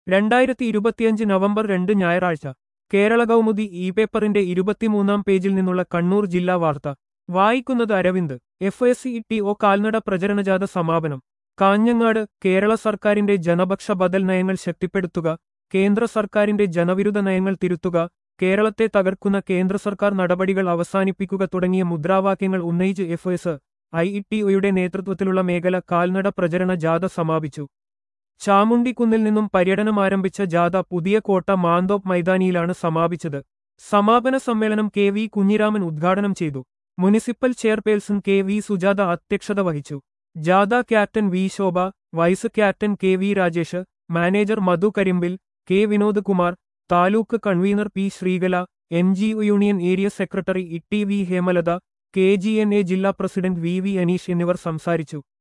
രണ്ടായിരത്തി ഇരുപത്തിയഞ്ച് നവംബർ രണ്ട് ഞായറാഴ്ച കേരള കൗമുദി ഇ പേപ്പറിന്റെ ഇരുപത്തിമൂന്നാം പേജിൽ നിന്നുള്ള കണ്ണൂർ ജില്ലാ വാർത്ത വായിക്കുന്നത് Aravind F S C T O കാൽനട പ്രചരണജാഥ സമാപനം കാഞ്ഞങ്ങാട് കേരള സർക്കാരിന്റെ ജനപക്ഷ ബദൽ നയങ്ങൾ ശക്തിപ്പെടുത്തുക കേന്ദ്ര സർക്കാരിന്റെ ജനവിരുദ്ധ നയങ്ങൾ തിരുത്തുക കേരളത്തെ തകർക്കുന്ന കേന്ദ്ര സർക്കാർ നടപടികൾ അവസാനിപ്പിക്കുക തുടങ്ങിയ മുദ്രാവാക്യങ്ങൾ ഉന്നയിച്ച് എഫ് എസ് ഐ ടി ഒയുടെ നേതൃത്വത്തിലുള്ള മേഖല കാൽനട പ്രചരണ ജാഥ സമാപിച്ചു ചാമുണ്ടിക്കുന്നിൽ നിന്നും പര്യടനം ആരംഭിച്ച ജാഥ പുതിയ കോട്ട മാന്തോപ്പ് മൈതാനിയിലാണ് സമാപിച്ചത് സമാപന സമ്മേളനം കെ വി കുഞ്ഞിരാമൻ ഉദ്ഘാടനം ചെയ്തു municipal chairperson K V Sujatha അധ്യക്ഷത വഹിച്ചു ജാഥ captain V Shobha vice captain K V Rajesh manager Madhu Karimbil K Vinod Kumar taluk convener P Sreekala N G O union area secretary E T V Hemalatha K G N A ജില്ലാ പ്രസിഡന്റ് വി വി അനീഷ് എന്നിവർ സംസാരിച്ചു